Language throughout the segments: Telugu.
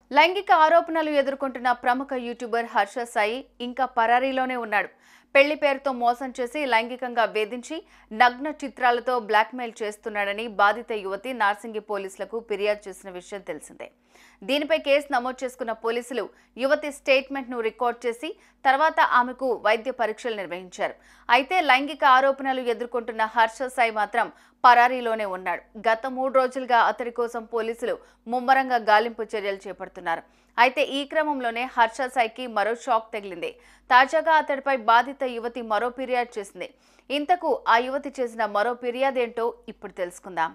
లైంగిక ఆరోపణలు ఎదుర్కొంటున్న ప్రముఖ యూట్యూబర్ హర్ష సాయి ఇంకా పరారీలోనే ఉన్నాడు పెళ్లి పేరుతో మోసం చేసి లైంగికంగా వేధించి నగ్న చిత్రాలతో బ్లాక్మెయిల్ చేస్తున్నాడని బాధిత యువతి నార్సింగి పోలీసులకు ఫిర్యాదు చేసిన విషయం తెలిసిందే దీనిపై కేసు నమోదు చేసుకున్న పోలీసులు యువతి స్టేట్మెంట్ ను రికార్డ్ చేసి తర్వాత ఆమెకు వైద్య పరీక్షలు నిర్వహించారు అయితే లైంగిక ఆరోపణలు ఎదుర్కొంటున్న హర్ష సాయి మాత్రం పరారీలోనే ఉన్నాడు గత మూడు రోజులుగా అతడి కోసం పోలీసులు ముమ్మరంగా గాలింపు చర్యలు చేపడుతున్నారు అయితే ఈ క్రమంలోనే హర్ష సాయికి మరో షాక్ తగిలింది తాజాగా అతడిపై బాధిత యువతి మరో ఫిర్యాదు చేసింది ఇంతకు ఆ యువతి చేసిన మరో ఫిర్యాదేంటో ఇప్పుడు తెలుసుకుందాం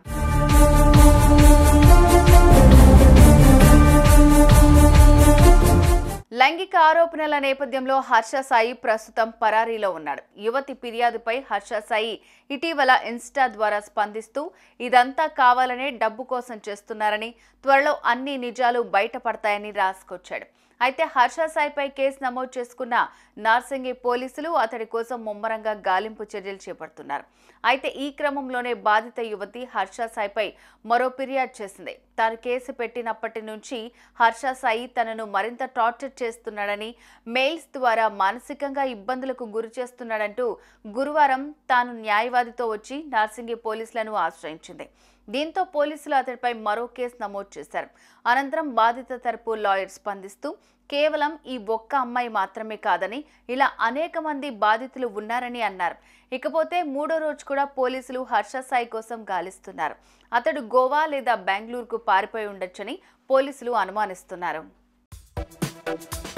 లైంగిక ఆరోపణల నేపథ్యంలో హర్ష సాయి ప్రస్తుతం పరారీలో ఉన్నాడు యువతి ఫిర్యాదుపై హర్ష సాయి ఇటీవల ఇన్స్టా ద్వారా స్పందిస్తూ ఇదంతా కావాలనే డబ్బు కోసం చేస్తున్నారని త్వరలో అన్ని నిజాలు బయటపడతాయని రాసుకొచ్చాడు అయితే హర్ష సాయిపై కేసు నమోదు చేసుకున్న నార్సింగి పోలీసులు అతడి కోసం ముమ్మరంగా గాలింపు చర్యలు చేపడుతున్నారు అయితే ఈ క్రమంలోనే బాధిత యువతి హర్ష సాయిపై మరో ఫిర్యాదు చేసింది తాను కేసు పెట్టినప్పటి నుంచి హర్ష సాయి తనను మరింత టార్చర్ చేస్తున్నాడని మెయిల్స్ ద్వారా మానసికంగా ఇబ్బందులకు గురి చేస్తున్నాడంటూ గురువారం తాను న్యాయవాదితో వచ్చి నార్సింగి పోలీసులను ఆశ్రయించింది దీంతో పోలీసులు అతడిపై మరో కేసు నమోదు చేశారు అనంతరం బాధిత తరపు లాయర్ స్పందిస్తూ కేవలం ఈ ఒక్క అమ్మాయి మాత్రమే కాదని ఇలా అనేక మంది బాధితులు ఉన్నారని అన్నారు ఇకపోతే మూడో రోజు కూడా పోలీసులు హర్ష సాయి కోసం గాలిస్తున్నారు అతడు గోవా లేదా బెంగళూరుకు పారిపోయి ఉండొచ్చని పోలీసులు అనుమానిస్తున్నారు